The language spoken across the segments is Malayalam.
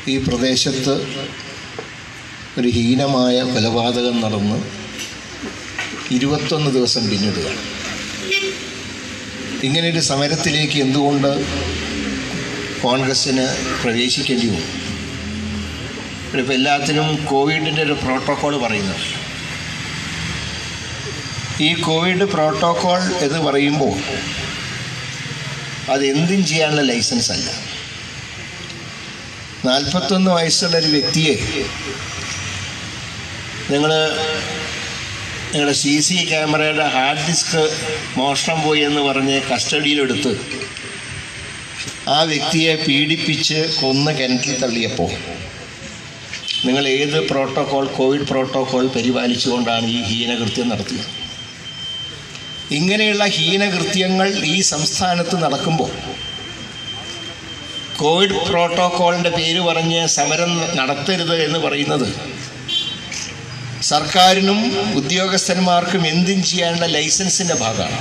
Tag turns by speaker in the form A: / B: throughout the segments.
A: ഈ പ്രദേശത്ത് ഒരു ഹീനമായ കൊലപാതകം നടന്ന് ഇരുപത്തൊന്ന് ദിവസം പിന്നിടുകയാണ് ഇങ്ങനെയൊരു സമരത്തിലേക്ക് എന്തുകൊണ്ട് കോൺഗ്രസ്സിന് പ്രവേശിക്കേണ്ടി വന്നു ഇപ്പോൾ എല്ലാത്തിനും കോവിഡിൻ്റെ ഒരു പ്രോട്ടോക്കോൾ പറയുന്നു ഈ കോവിഡ് പ്രോട്ടോക്കോൾ എന്ന് പറയുമ്പോൾ അത് എന്തും ചെയ്യാനുള്ള ലൈസൻസ് അല്ല നാൽപ്പത്തൊന്ന് വയസ്സുള്ള ഒരു വ്യക്തിയെ നിങ്ങൾ നിങ്ങളുടെ സി സി ക്യാമറയുടെ ഹാർഡ് ഡിസ്ക് മോഷണം പോയി എന്ന് പറഞ്ഞ് കസ്റ്റഡിയിലെടുത്ത് ആ വ്യക്തിയെ പീഡിപ്പിച്ച് കൊന്ന് കിണറ്റിൽ തള്ളിയപ്പോൾ നിങ്ങൾ ഏത് പ്രോട്ടോകോൾ കോവിഡ് പ്രോട്ടോകോൾ പരിപാലിച്ചുകൊണ്ടാണ് ഈ ഹീനകൃത്യം നടത്തിയത് ഇങ്ങനെയുള്ള ഹീനകൃത്യങ്ങൾ ഈ സംസ്ഥാനത്ത് നടക്കുമ്പോൾ കോവിഡ് പ്രോട്ടോക്കോളിൻ്റെ പേര് പറഞ്ഞ് സമരം നടത്തരുത് എന്ന് പറയുന്നത് സർക്കാരിനും ഉദ്യോഗസ്ഥന്മാർക്കും എന്തും ചെയ്യാനുള്ള ലൈസൻസിൻ്റെ ഭാഗമാണ്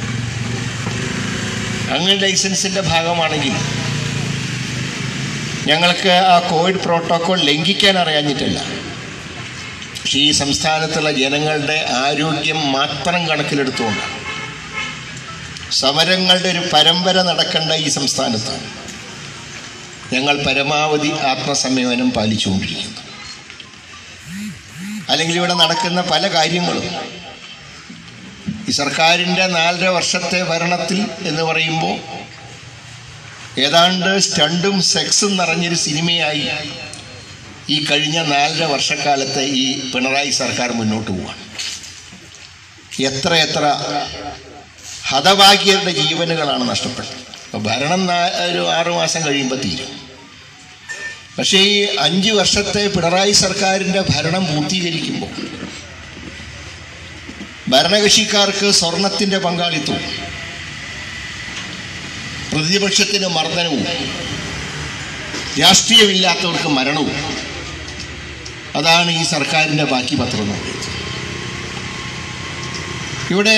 A: അങ്ങനെ ലൈസൻസിൻ്റെ ഭാഗമാണെങ്കിൽ ഞങ്ങൾക്ക് ആ കോവിഡ് പ്രോട്ടോക്കോൾ ലംഘിക്കാൻ അറിയാഞ്ഞിട്ടില്ല പക്ഷേ ഈ സംസ്ഥാനത്തുള്ള ജനങ്ങളുടെ ആരോഗ്യം മാത്രം കണക്കിലെടുത്തുകൊണ്ട് സമരങ്ങളുടെ ഒരു പരമ്പര നടക്കേണ്ട ഈ സംസ്ഥാനത്ത് ഞങ്ങൾ പരമാവധി ആത്മസംയമനം പാലിച്ചുകൊണ്ടിരിക്കുന്നു അല്ലെങ്കിൽ ഇവിടെ നടക്കുന്ന പല കാര്യങ്ങളും ഈ സർക്കാരിൻ്റെ നാലര വർഷത്തെ ഭരണത്തിൽ എന്ന് പറയുമ്പോൾ ഏതാണ്ട് സ്റ്റണ്ടും സെക്സും നിറഞ്ഞൊരു സിനിമയായി ഈ കഴിഞ്ഞ നാലര വർഷക്കാലത്തെ ഈ പിണറായി സർക്കാർ മുന്നോട്ട് പോവാണ് എത്ര എത്ര ഹതഭാഗ്യരുടെ ജീവനുകളാണ് നഷ്ടപ്പെട്ടത് അപ്പോൾ ഭരണം നാ- ഒരു ആറുമാസം കഴിയുമ്പോൾ തീരും പക്ഷേ ഈ അഞ്ച് വർഷത്തെ പിണറായി സർക്കാരിൻ്റെ ഭരണം പൂർത്തീകരിക്കുമ്പോൾ ഭരണകക്ഷിക്കാർക്ക് സ്വർണത്തിൻ്റെ പങ്കാളിത്തവും പ്രതിപക്ഷത്തിന് മർദ്ദനവും രാഷ്ട്രീയമില്ലാത്തവർക്ക് മരണവും അതാണ് ഈ സർക്കാരിൻ്റെ ബാക്കി പത്രം എന്ന് പറയുന്നത് ഇവിടെ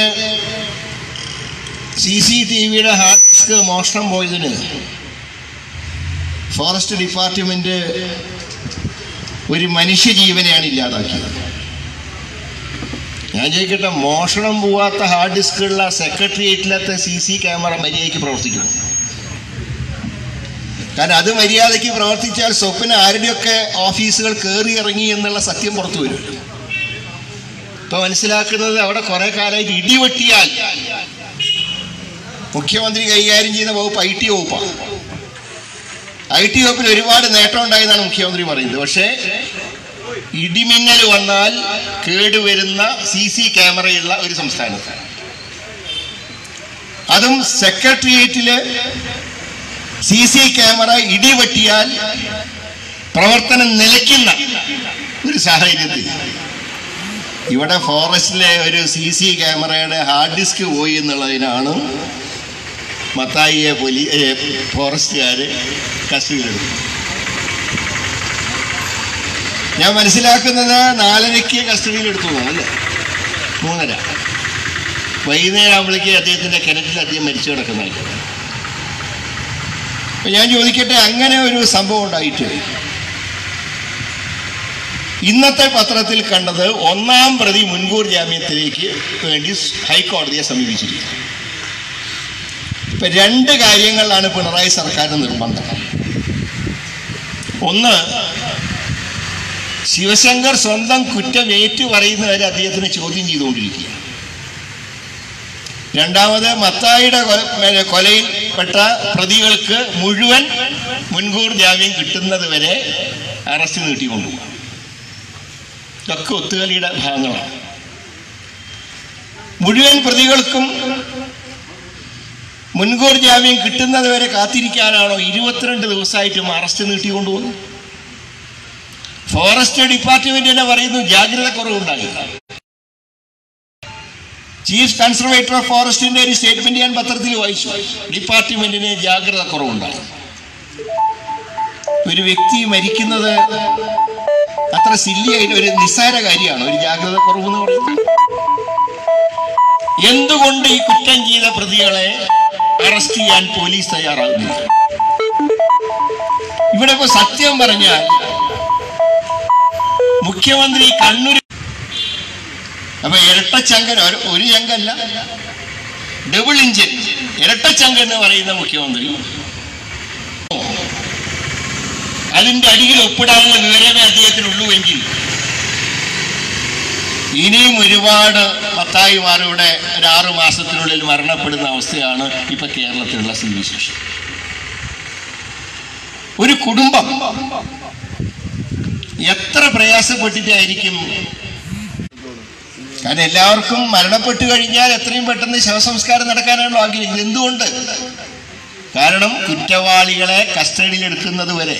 A: സി സി ടി വിയുടെ ഹാർഡ് ഡിസ്ക് മോഷണം പോയതിന് ഫോറസ്റ്റ് ഡിപ്പാർട്ട്മെൻറ്റ് ഒരു മനുഷ്യജീവനെയാണ് ഇല്ലാതാക്കിയത് ഞാൻ ചോദിക്കട്ടെ മോഷണം പോവാത്ത ഹാർഡ് ഡിസ്കുള്ള സെക്രട്ടേറിയറ്റിലത്തെ സി സി ക്യാമറ മര്യാദയ്ക്ക് പ്രവർത്തിക്കണം കാരണം അത് മര്യാദയ്ക്ക് പ്രവർത്തിച്ചാൽ സ്വപ്ന ആരുടെയൊക്കെ ഓഫീസുകൾ കയറി ഇറങ്ങി എന്നുള്ള സത്യം പുറത്തു വരും ഇപ്പൊ മനസ്സിലാക്കുന്നത് അവിടെ കുറെ കാലമായിട്ട് ഇടിവെട്ടിയാൽ മുഖ്യമന്ത്രി കൈകാര്യം ചെയ്യുന്ന വകുപ്പ് ഐ ടി വകുപ്പാണ് ഐ ടി വകുപ്പിൽ ഒരുപാട് നേട്ടം ഉണ്ടായെന്നാണ് മുഖ്യമന്ത്രി പറയുന്നത് പക്ഷേ ഇടിമിന്നൽ വന്നാൽ കേടുവരുന്ന സി സി ക്യാമറയുള്ള ഒരു സംസ്ഥാനത്ത് അതും സെക്രട്ടേറിയറ്റില് സി സി ക്യാമറ ഇടിവെട്ടിയാൽ പ്രവർത്തനം നിലയ്ക്കുന്ന ഒരു സാഹചര്യത്തിൽ ഇവിടെ ഫോറസ്റ്റിലെ ഒരു സി സി ക്യാമറയുടെ ഹാർഡ് ഡിസ്ക് പോയി എന്നുള്ളതിനാണ് മത്തായിയെ പോലീ ഫോറസ്റ്റുകാർ കസ്റ്റഡിയിലെടുത്തു ഞാൻ മനസ്സിലാക്കുന്നത് നാലരയ്ക്ക് കസ്റ്റഡിയിലെടുത്തു എന്നാണ് അല്ലേ മൂന്നര വൈകുന്നേരം ആകുമ്പോഴേക്ക് അദ്ദേഹത്തിൻ്റെ കിണറ്റിൽ അദ്ദേഹം മരിച്ചു കിടക്കുന്നതായിട്ട് അപ്പൊ ഞാൻ ചോദിക്കട്ടെ അങ്ങനെ ഒരു സംഭവം ഉണ്ടായിട്ട് ഇന്നത്തെ പത്രത്തിൽ കണ്ടത് ഒന്നാം പ്രതി മുൻകൂർ ജാമ്യത്തിലേക്ക് വേണ്ടി ഹൈക്കോടതിയെ സമീപിച്ചിരിക്കുന്നു ഇപ്പൊ രണ്ട് കാര്യങ്ങളിലാണ് പിണറായി സർക്കാരിന് നിർബന്ധം ഒന്ന് ശിവശങ്കർ സ്വന്തം കുറ്റം ഏറ്റു പറയുന്നവരെ അദ്ദേഹത്തിന് ചോദ്യം ചെയ്തുകൊണ്ടിരിക്കുക രണ്ടാമത് മത്തായിയുടെ കൊല- കൊലയിൽപ്പെട്ട പ്രതികൾക്ക് മുഴുവൻ മുൻകൂർ ജാമ്യം കിട്ടുന്നത് വരെ അറസ്റ്റ് നീട്ടിക്കൊണ്ടുപോകും ഇതൊക്കെ ഒത്തുകളിയുടെ ഭാഗങ്ങളാണ് മുഴുവൻ പ്രതികൾക്കും മുൻകൂർ ജാമ്യം കിട്ടുന്നത് വരെ കാത്തിരിക്കാനാണോ ഇരുപത്തിരണ്ട് ദിവസമായിട്ടും അറസ്റ്റ് നീട്ടിക്കൊണ്ടുപോകുന്നത് ഫോറസ്റ്റ് ഡിപ്പാർട്ട്മെന്റ് തന്നെ പറയുന്നു ജാഗ്രത കുറവുണ്ടായി ചീഫ് കൺസർവേറ്റർ ഓഫ് ഫോറസ്റ്റിന്റെ ഒരു സ്റ്റേറ്റ്മെന്റ് ഞാൻ പത്രത്തിൽ വായിച്ചു ഡിപ്പാർട്ട്മെന്റിന് ജാഗ്രത കുറവുണ്ടായി ഒരു വ്യക്തി മരിക്കുന്നത് അത്ര സില്ലിയായിട്ട് ഒരു നിസ്സാര കാര്യമാണ് ഒരു ജാഗ്രത കുറവ് എന്ന് പറയുന്നത് എന്തുകൊണ്ട് ഈ കുറ്റം ചെയ്ത പ്രതികളെ അറസ്റ്റ് ചെയ്യാൻ പോലീസ് തയ്യാറാകുന്നില്ല ഇവിടെ ഇപ്പൊ സത്യം പറഞ്ഞാൽ മുഖ്യമന്ത്രി കണ്ണൂർ അപ്പൊ ഇരട്ടച്ചങ്കൻ ഒരു ഒരു ചങ്കല്ല ഡബിൾ ഇഞ്ചിൻ ഇരട്ടച്ചങ്കൻ എന്ന് പറയുന്ന മുഖ്യമന്ത്രി അതിന്റെ അടിയിൽ ഒപ്പിടാനുള്ള വിവരമേ അദ്ദേഹത്തിനുള്ളൂ എങ്കിൽ ഇനിയും ഒരുപാട് പത്തായിമാർ ഇവിടെ ഒരു ആറു മാസത്തിനുള്ളിൽ മരണപ്പെടുന്ന അവസ്ഥയാണ് ഇപ്പൊ കേരളത്തിലുള്ള സ്ഥിതിവിശേഷം ഒരു കുടുംബം എത്ര പ്രയാസപ്പെട്ടിട്ടായിരിക്കും കാരണം എല്ലാവർക്കും മരണപ്പെട്ടു കഴിഞ്ഞാൽ എത്രയും പെട്ടെന്ന് ശവസംസ്കാരം നടക്കാനാണല്ലോ ആഗ്രഹിക്കുന്നത് എന്തുകൊണ്ട് കാരണം കുറ്റവാളികളെ കസ്റ്റഡിയിൽ എടുക്കുന്നത് വരെ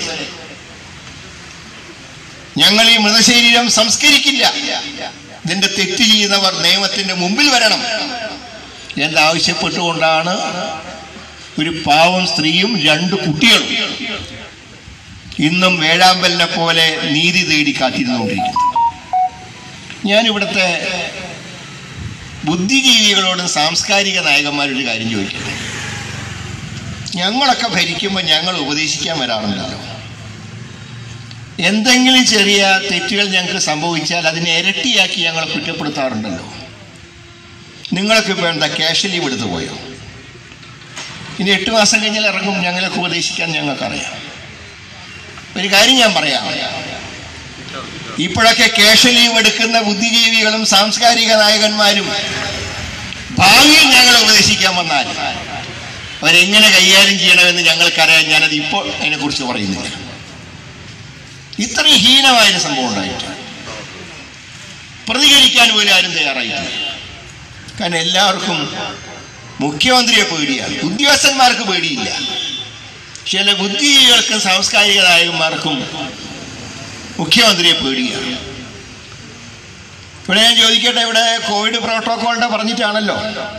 A: ഞങ്ങൾ ഈ മൃതശരീരം സംസ്കരിക്കില്ല ഇതിന്റെ തെറ്റ് ചെയ്യുന്നവർ നിയമത്തിന്റെ മുമ്പിൽ വരണം എന്നാവശ്യപ്പെട്ടുകൊണ്ടാണ് ഒരു പാവം സ്ത്രീയും രണ്ട് കുട്ടികളും ഇന്നും വേഴാമ്പലിനെ പോലെ നീതി തേടി കാത്തിരുന്നുകൊണ്ടിരിക്കുന്നു ഞാൻ ഇവിടുത്തെ ബുദ്ധിജീവികളോടും സാംസ്കാരിക നായകന്മാരൊരു കാര്യം ചോദിക്കട്ടെ ഞങ്ങളൊക്കെ ഭരിക്കുമ്പോൾ ഞങ്ങൾ ഉപദേശിക്കാൻ വരാറുണ്ടല്ലോ എന്തെങ്കിലും ചെറിയ തെറ്റുകൾ ഞങ്ങൾക്ക് സംഭവിച്ചാൽ അതിനെ ഇരട്ടിയാക്കി ഞങ്ങളെ കുറ്റപ്പെടുത്താറുണ്ടല്ലോ നിങ്ങളൊക്കെ ഇപ്പോൾ എന്താ ക്യാഷ് ലീവ് എടുത്തു പോയോ ഇനി എട്ട് മാസം കഴിഞ്ഞാൽ ഇറങ്ങും ഞങ്ങളൊക്കെ ഉപദേശിക്കാൻ ഞങ്ങൾക്കറിയാം ഒരു കാര്യം ഞാൻ പറയാം ഇപ്പോഴൊക്കെ ക്യാഷ് ലീവ് എടുക്കുന്ന ബുദ്ധിജീവികളും സാംസ്കാരിക നായകന്മാരും ഭാവിയിൽ ഞങ്ങൾ ഉപദേശിക്കാൻ വന്നാൽ അവരെങ്ങനെ കൈകാര്യം ചെയ്യണമെന്ന് ഞങ്ങൾക്കറിയാം ഞാനത് ഇപ്പോൾ അതിനെക്കുറിച്ച് പറയുന്നില്ല ഇത്രയും ഹീനമായൊരു സംഭവം ഉണ്ടായിട്ട് പ്രതികരിക്കാൻ പോലും ആരും തയ്യാറായിട്ടില്ല കാരണം എല്ലാവർക്കും മുഖ്യമന്ത്രിയെ പേടിയാണ് ഉദ്യോഗസ്ഥന്മാർക്ക് പേടിയില്ല ചില ബുദ്ധിജീവികൾക്കും സാംസ്കാരിക നായകന്മാർക്കും മുഖ്യമന്ത്രിയെ പേടിയാണ് ഇവിടെ ഞാൻ ചോദിക്കട്ടെ ഇവിടെ കോവിഡ് പ്രോട്ടോക്കോളിന്റെ പറഞ്ഞിട്ടാണല്ലോ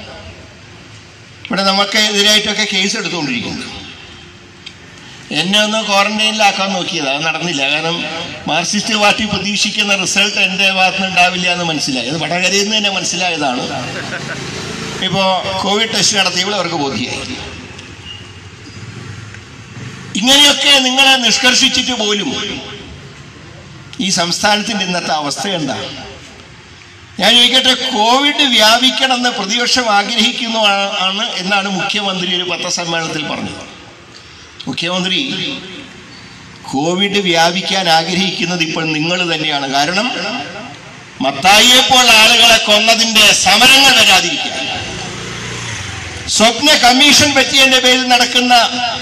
A: ഇവിടെ നമുക്ക് എതിരായിട്ടൊക്കെ കേസ് എടുത്തുകൊണ്ടിരിക്കുന്നു എന്നെ ഒന്ന് ക്വാറന്റൈനിലാക്കാൻ നോക്കിയത് അത് നടന്നില്ല കാരണം മാർക്സിസ്റ്റ് പാർട്ടി പ്രതീക്ഷിക്കുന്ന റിസൾട്ട് എൻ്റെ ഭാഗത്തുനിന്ന് ഉണ്ടാവില്ല എന്ന് മനസ്സിലായി അത് വടകരയിൽ നിന്ന് തന്നെ മനസ്സിലായതാണ് ഇപ്പോൾ കോവിഡ് ടെസ്റ്റ് നടത്തിയപ്പോൾ അവർക്ക് ബോധ്യമായി ഇങ്ങനെയൊക്കെ നിങ്ങളെ നിഷ്കർഷിച്ചിട്ട് പോലും ഈ സംസ്ഥാനത്തിൻ്റെ ഇന്നത്തെ അവസ്ഥ എന്താ ഞാൻ ചോദിക്കട്ടെ കോവിഡ് വ്യാപിക്കണമെന്ന് പ്രതിപക്ഷം ആഗ്രഹിക്കുന്നു ആണ് എന്നാണ് മുഖ്യമന്ത്രി ഒരു പത്രസമ്മേളനത്തിൽ പറഞ്ഞത് മുഖ്യമന്ത്രി കോവിഡ് വ്യാപിക്കാൻ ആഗ്രഹിക്കുന്നത് ഇപ്പോൾ നിങ്ങൾ തന്നെയാണ് കാരണം മത്തായിയെപ്പോൾ ആളുകളെ കൊന്നതിന്റെ സമരങ്ങൾ വരാതിരിക്കാൻ സ്വപ്ന കമ്മീഷൻ പറ്റിയതിന്റെ പേരിൽ നടക്കുന്ന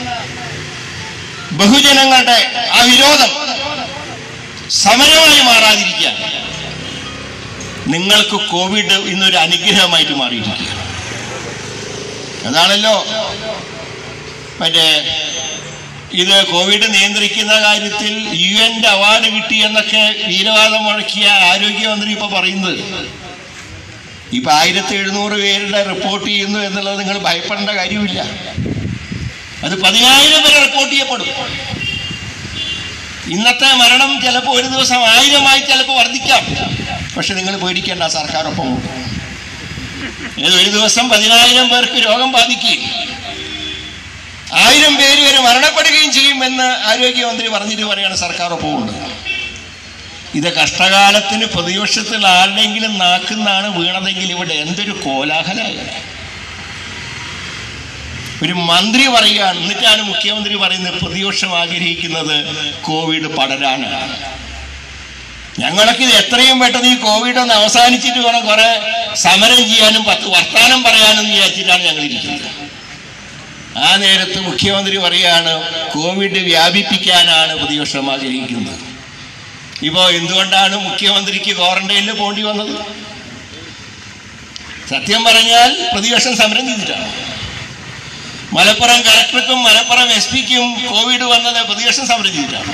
A: ബഹുജനങ്ങളുടെ ആ വിരോധം സമരമായി മാറാതിരിക്കാൻ നിങ്ങൾക്ക് കോവിഡ് ഇന്നൊരു അനുഗ്രഹമായിട്ട് മാറിയിരിക്കുകയാണ് അതാണല്ലോ മറ്റേ ഇത് കോവിഡ് നിയന്ത്രിക്കുന്ന കാര്യത്തിൽ യു എൻ്റെ അവാർഡ് കിട്ടി എന്നൊക്കെ വീരവാദം മുഴക്കിയ ആരോഗ്യമന്ത്രി ഇപ്പൊ പറയുന്നത് ഇപ്പൊ ആയിരത്തി എഴുന്നൂറ് പേരുടെ റിപ്പോർട്ട് ചെയ്യുന്നു എന്നുള്ളത് നിങ്ങൾ ഭയപ്പെടേണ്ട കാര്യമില്ല അത് പതിനായിരം വരെ റിപ്പോർട്ട് ചെയ്യപ്പെടും ഇന്നത്തെ മരണം ചിലപ്പോൾ ഒരു ദിവസം ആയിരമായി ചിലപ്പോൾ വർദ്ധിക്കാം പക്ഷെ നിങ്ങൾ പേടിക്കേണ്ട സർക്കാരൊപ്പം ഉണ്ട് ഏത് ഒരു ദിവസം പതിനായിരം പേർക്ക് രോഗം ബാധിക്കുകയും ആയിരം പേര് വരെ മരണപ്പെടുകയും ചെയ്യുമെന്ന് ആരോഗ്യമന്ത്രി പറഞ്ഞിട്ട് പറയാണ് സർക്കാർ ഒപ്പമുണ്ട് ഇത് കഷ്ടകാലത്തിന് പ്രതിപക്ഷത്തിൽ ആരുടെങ്കിലും നാക്കുന്നാണ് വീണതെങ്കിൽ ഇവിടെ എന്തൊരു കോലാഹലമായി ഒരു മന്ത്രി പറയുകയാണ് എന്നിട്ടാണ് മുഖ്യമന്ത്രി പറയുന്നത് പ്രതിപക്ഷം ആഗ്രഹിക്കുന്നത് കോവിഡ് പടരാനാണ് ഞങ്ങളൊക്കെ ഇത് എത്രയും പെട്ടെന്ന് ഈ കോവിഡ് ഒന്ന് അവസാനിച്ചിട്ട് വേണം കുറെ സമരം ചെയ്യാനും പത്ത് വർത്താനം പറയാനും വിചാരിച്ചിട്ടാണ് ഞങ്ങൾ ഇരിക്കുന്നത് ആ നേരത്ത് മുഖ്യമന്ത്രി പറയാണ് കോവിഡ് വ്യാപിപ്പിക്കാനാണ് പ്രതിപക്ഷം ആഗ്രഹിക്കുന്നത് ഇപ്പോ എന്തുകൊണ്ടാണ് മുഖ്യമന്ത്രിക്ക് ക്വാറന്റൈനിൽ പോണ്ടി വന്നത് സത്യം പറഞ്ഞാൽ പ്രതിപക്ഷം സമരം ചെയ്തിട്ടാണ് മലപ്പുറം കളക്ടർക്കും മലപ്പുറം എസ് പിക്കും കോവിഡ് വന്നത് പ്രതിപക്ഷം സമരം ചെയ്തിട്ടാണ്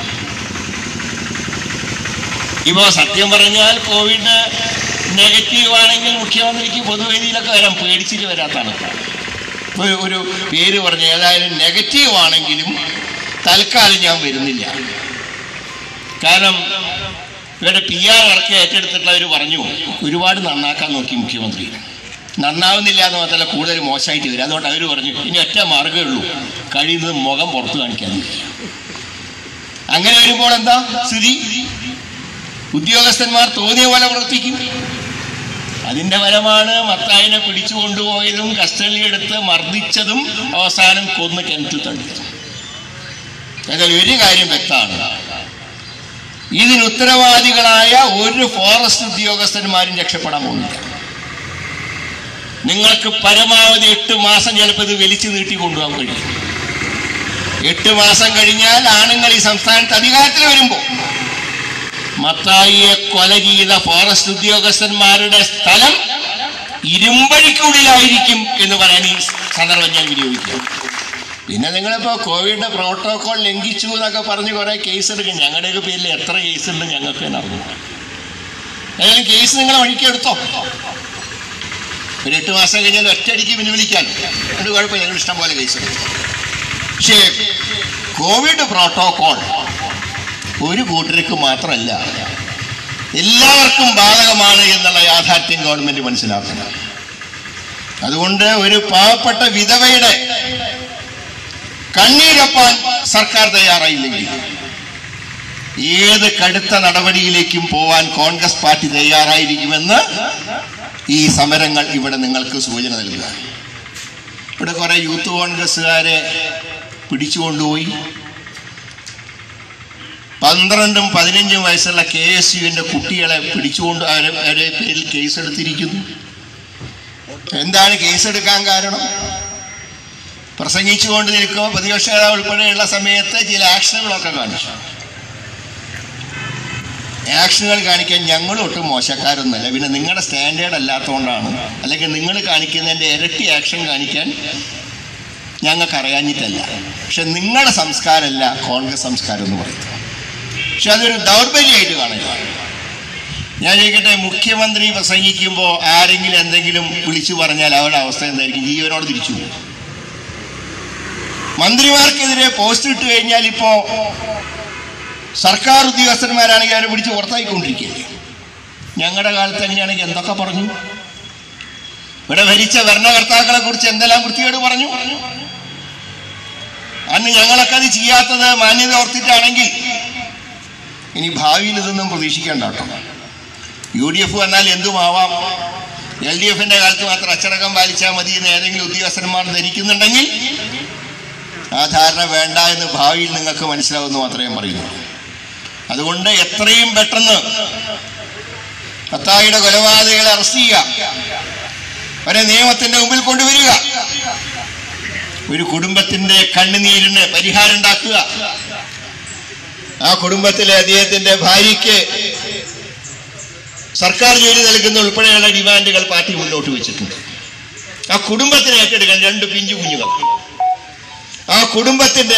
A: ഇപ്പോ സത്യം പറഞ്ഞാൽ കോവിഡ് നെഗറ്റീവ് ആണെങ്കിൽ മുഖ്യമന്ത്രിക്ക് പൊതുവേദിയിലൊക്കെ വരാം പേടിച്ചിട്ട് വരാത്താണ് ഒരു ഒരു പേര് പറഞ്ഞു ഏതായാലും നെഗറ്റീവ് ആണെങ്കിലും തൽക്കാലം ഞാൻ വരുന്നില്ല കാരണം ഇവരുടെ പി ആർ വർക്ക് ഏറ്റെടുത്തിട്ടുള്ളവർ പറഞ്ഞു ഒരുപാട് നന്നാക്കാൻ നോക്കി മുഖ്യമന്ത്രി നന്നാവുന്നില്ല എന്ന് മാത്രമല്ല കൂടുതൽ മോശമായിട്ട് വരും അതുകൊണ്ട് അവർ പറഞ്ഞു ഇനി ഒറ്റ മാർഗ്ഗമേ ഉള്ളൂ കഴിയുന്നത് മുഖം പുറത്ത് കാണിക്കാൻ അങ്ങനെ വരുമ്പോൾ എന്താ സ്ഥിതി ഉദ്യോഗസ്ഥന്മാർ തോന്നിയ പോലെ പ്രവർത്തിക്കും അതിന്റെ ഫലമാണ് മത്തായിനെ പിടിച്ചു കൊണ്ടുപോയതും കസ്റ്റഡിയിലെടുത്ത് മർദ്ദിച്ചതും അവസാനം കൊന്ന് കിണറ്റിൽ തള്ളിയതും എന്നാൽ ഒരു കാര്യം വ്യക്തമാണ് ഇതിന് ഉത്തരവാദികളായ ഒരു ഫോറസ്റ്റ് ഉദ്യോഗസ്ഥന്മാരും രക്ഷപ്പെടാൻ പോകുന്നില്ല നിങ്ങൾക്ക് പരമാവധി എട്ട് മാസം ചിലപ്പോൾ ഇത് വലിച്ചു നീട്ടി കൊണ്ടുപോകാൻ കഴിയും എട്ട് മാസം കഴിഞ്ഞാൽ ആണുങ്ങൾ ഈ സംസ്ഥാനത്ത് അധികാരത്തിൽ വരുമ്പോൾ മത്തായിയെ കൊല ചെയ്ത ഫോറസ്റ്റ് ഉദ്യോഗസ്ഥന്മാരുടെ സ്ഥലം ഇരുമ്പഴിക്കുള്ളിലായിരിക്കും എന്ന് പറയാൻ ഈ സന്ദർഭം ഞാൻ വിനിയോഗിക്കും പിന്നെ നിങ്ങളിപ്പോ കോവിഡ് പ്രോട്ടോകോൾ ലംഘിച്ചു എന്നൊക്കെ പറഞ്ഞ് കുറെ കേസ് എടുക്കും ഞങ്ങളുടെയൊക്കെ പേരിൽ എത്ര കേസ് ഉണ്ട് ഞങ്ങൾക്ക് തന്നെ അറിഞ്ഞു ഏതായാലും കേസ് നിങ്ങൾ വഴിക്കെടുത്തോ ഒരു എട്ട് മാസം കഴിഞ്ഞാൽ ഒറ്റയടിക്ക് പിൻവലിക്കാൻ അത് കുഴപ്പമില്ല ഞങ്ങൾ ഇഷ്ടം പോലെ കേസ് എടുത്തു പക്ഷേ കോവിഡ് പ്രോട്ടോകോൾ ഒരു കൂട്ടർക്ക് മാത്രമല്ല എല്ലാവർക്കും ബാധകമാണ് എന്നുള്ള യാഥാർത്ഥ്യം ഗവൺമെന്റ് മനസ്സിലാക്കണം അതുകൊണ്ട് ഒരു പാവപ്പെട്ട വിധവയുടെ കണ്ണീരപ്പാൻ സർക്കാർ തയ്യാറായില്ലെങ്കിൽ ഏത് കടുത്ത നടപടിയിലേക്കും പോവാൻ കോൺഗ്രസ് പാർട്ടി തയ്യാറായിരിക്കുമെന്ന് ഈ സമരങ്ങൾ ഇവിടെ നിങ്ങൾക്ക് സൂചന നൽകുക ഇവിടെ കുറെ യൂത്ത് കോൺഗ്രസ്സുകാരെ പിടിച്ചുകൊണ്ടുപോയി പന്ത്രണ്ടും പതിനഞ്ചും വയസ്സുള്ള കെ എസ് യുവിന്റെ കുട്ടികളെ പിടിച്ചുകൊണ്ട് അവരെ അവരെ പേരിൽ കേസെടുത്തിരിക്കുന്നു എന്താണ് കേസെടുക്കാൻ കാരണം പ്രസംഗിച്ചുകൊണ്ട് നിൽക്കുമ്പോൾ പ്രതിപക്ഷ നേതാവ് ഉൾപ്പെടെയുള്ള സമയത്ത് ചില ആക്ഷനുകളൊക്കെ കാണിച്ചു ആക്ഷനുകൾ കാണിക്കാൻ ഞങ്ങളും ഒട്ടും മോശക്കാരൊന്നുമല്ല പിന്നെ നിങ്ങളുടെ സ്റ്റാൻഡേർഡ് അല്ലാത്തതുകൊണ്ടാണ് അല്ലെങ്കിൽ നിങ്ങൾ കാണിക്കുന്നതിൻ്റെ ഇരട്ടി ആക്ഷൻ കാണിക്കാൻ ഞങ്ങൾക്ക് അറിയാഞ്ഞിട്ടല്ല പക്ഷെ നിങ്ങളുടെ സംസ്കാരമല്ല കോൺഗ്രസ് സംസ്കാരം എന്ന് പറയുന്നത് പക്ഷെ അതൊരു ദൗർബല്യമായിട്ട് കാണുക ഞാൻ ചോദിക്കട്ടെ മുഖ്യമന്ത്രി പ്രസംഗിക്കുമ്പോൾ ആരെങ്കിലും എന്തെങ്കിലും വിളിച്ചു പറഞ്ഞാൽ അവരുടെ അവസ്ഥ എന്തായിരിക്കും ജീവനോട് തിരിച്ചു പോകും മന്ത്രിമാർക്കെതിരെ പോസ്റ്റ് ഇട്ട് കഴിഞ്ഞാൽ ഇപ്പോ സർക്കാർ ഉദ്യോഗസ്ഥന്മാരാണെങ്കിൽ അവരെ പിടിച്ച് പുറത്തായിക്കൊണ്ടിരിക്കുകയല്ലേ ഞങ്ങളുടെ കാലത്ത് എങ്ങനെയാണെങ്കിൽ എന്തൊക്കെ പറഞ്ഞു ഇവിടെ ഭരിച്ച ഭരണകർത്താക്കളെ കുറിച്ച് എന്തെല്ലാം വൃത്തികേട് പറഞ്ഞു അന്ന് ഞങ്ങളൊക്കെ അത് ചെയ്യാത്തത് മാന്യത ഓർത്തിട്ടാണെങ്കിൽ ഇനി ഭാവിയിൽ ഇതൊന്നും പ്രതീക്ഷിക്കേണ്ട കേട്ടോ യു ഡി എഫ് വന്നാൽ എന്തുമാവാം എൽ ഡി എഫിന്റെ കാലത്ത് മാത്രം അച്ചടക്കം പാലിച്ചാൽ മതി എന്ന് ഏതെങ്കിലും ഉദ്യോഗസ്ഥന്മാർ ധരിക്കുന്നുണ്ടെങ്കിൽ ആ ധാരണ വേണ്ട എന്ന് ഭാവിയിൽ നിങ്ങൾക്ക് മനസ്സിലാവുമെന്ന് മാത്രമേ ഞാൻ പറയുന്നു അതുകൊണ്ട് എത്രയും പെട്ടെന്ന് കത്തായിയുടെ കൊലപാതകളെ അറസ്റ്റ് ചെയ്യുക അവരെ നിയമത്തിന്റെ മുമ്പിൽ കൊണ്ടുവരിക ഒരു കുടുംബത്തിന്റെ കണ്ണുനീരിന് പരിഹാരം ഉണ്ടാക്കുക ആ കുടുംബത്തിലെ അദ്ദേഹത്തിന്റെ ഭാര്യയ്ക്ക് സർക്കാർ ജോലി നൽകുന്ന ഉൾപ്പെടെയുള്ള ഡിമാൻഡുകൾ പാർട്ടി മുന്നോട്ട് വെച്ചിട്ടുണ്ട് ആ കുടുംബത്തിന് ഏറ്റെടുക്കാൻ രണ്ട് പിഞ്ചു കുഞ്ഞുങ്ങൾ ആ കുടുംബത്തിന്റെ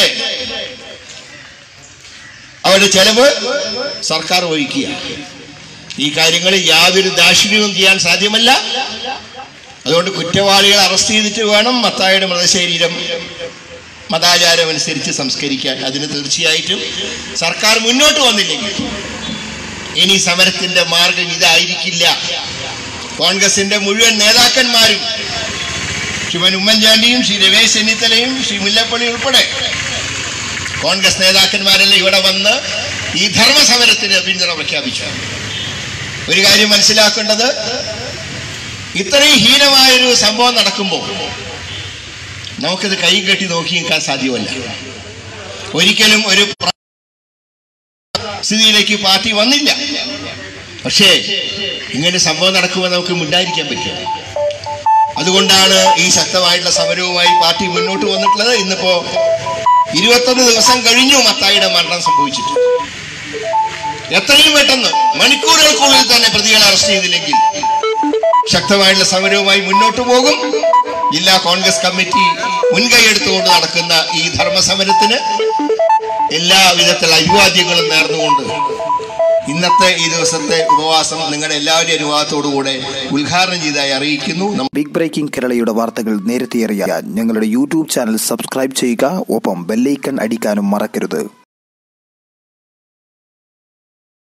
A: അവരുടെ ചെലവ് സർക്കാർ വഹിക്കുക ഈ കാര്യങ്ങളിൽ യാതൊരു ദാക്ഷിണ്യവും ചെയ്യാൻ സാധ്യമല്ല അതുകൊണ്ട് കുറ്റവാളികളെ അറസ്റ്റ് ചെയ്തിട്ട് വേണം മത്തായുടെ മൃതശരീരം മതാചാരം അനുസരിച്ച് സംസ്കരിക്കാൻ അതിന് തീർച്ചയായിട്ടും സർക്കാർ മുന്നോട്ട് വന്നില്ലെങ്കിൽ ഇനി സമരത്തിന്റെ മാർഗം ഇതായിരിക്കില്ല കോൺഗ്രസിന്റെ മുഴുവൻ നേതാക്കന്മാരും ശ്രീമൻ ഉമ്മൻചാണ്ടിയും ശ്രീ രമേശ് ചെന്നിത്തലയും ശ്രീ മുല്ലപ്പള്ളി ഉൾപ്പെടെ കോൺഗ്രസ് നേതാക്കന്മാരെല്ലാം ഇവിടെ വന്ന് ഈ ധർമ്മസമരത്തിന് പിന്തുണ പ്രഖ്യാപിച്ചു ഒരു കാര്യം മനസ്സിലാക്കേണ്ടത് ഇത്രയും ഹീനമായൊരു സംഭവം നടക്കുമ്പോൾ നമുക്കിത് കൈ കെട്ടി നോക്കി നിൽക്കാൻ സാധ്യമല്ല ഒരിക്കലും ഒരു പ്ര- സ്ഥിതിയിലേക്ക് പാർട്ടി വന്നില്ല പക്ഷേ ഇങ്ങനെ സംഭവം നടക്കുമ്പോൾ നമുക്ക് മിണ്ടായിരിക്കാൻ പറ്റും അതുകൊണ്ടാണ് ഈ ശക്തമായിട്ടുള്ള സമരവുമായി പാർട്ടി മുന്നോട്ട് വന്നിട്ടുള്ളത് ഇന്നിപ്പോ ഇരുപത്തൊന്ന് ദിവസം കഴിഞ്ഞു മത്തായിയുടെ മരണം സംഭവിച്ചിട്ട് എത്രയും പെട്ടെന്ന് മണിക്കൂറുകൾക്കുള്ളിൽ തന്നെ പ്രതികളെ അറസ്റ്റ് ചെയ്തില്ലെങ്കിൽ ശക്തമായിട്ടുള്ള സമരവുമായി മുന്നോട്ട് പോകും ജില്ലാ കോൺഗ്രസ് കമ്മിറ്റി മുൻകൈയെടുത്തുകൊണ്ട് നടക്കുന്ന ഈ ധർമ്മസമരത്തിന് എല്ലാ വിധത്തിലുള്ള അഭിവാദ്യങ്ങളും നേർന്നുകൊണ്ട് ഇന്നത്തെ ഈ ദിവസത്തെ ഉപവാസം നിങ്ങളുടെ എല്ലാവരുടെയും അനുവാദത്തോടുകൂടെ ഉദ്ഘാടനം ചെയ്തതായി അറിയിക്കുന്നു
B: ബിഗ് ബ്രേക്കിംഗ് കേരളയുടെ വാർത്തകൾ നേരത്തെ അറിയാൻ ഞങ്ങളുടെ യൂട്യൂബ് ചാനൽ സബ്സ്ക്രൈബ് ചെയ്യുക ഒപ്പം ബെല്ലൈക്കൺ അടിക്കാനും മറക്കരുത്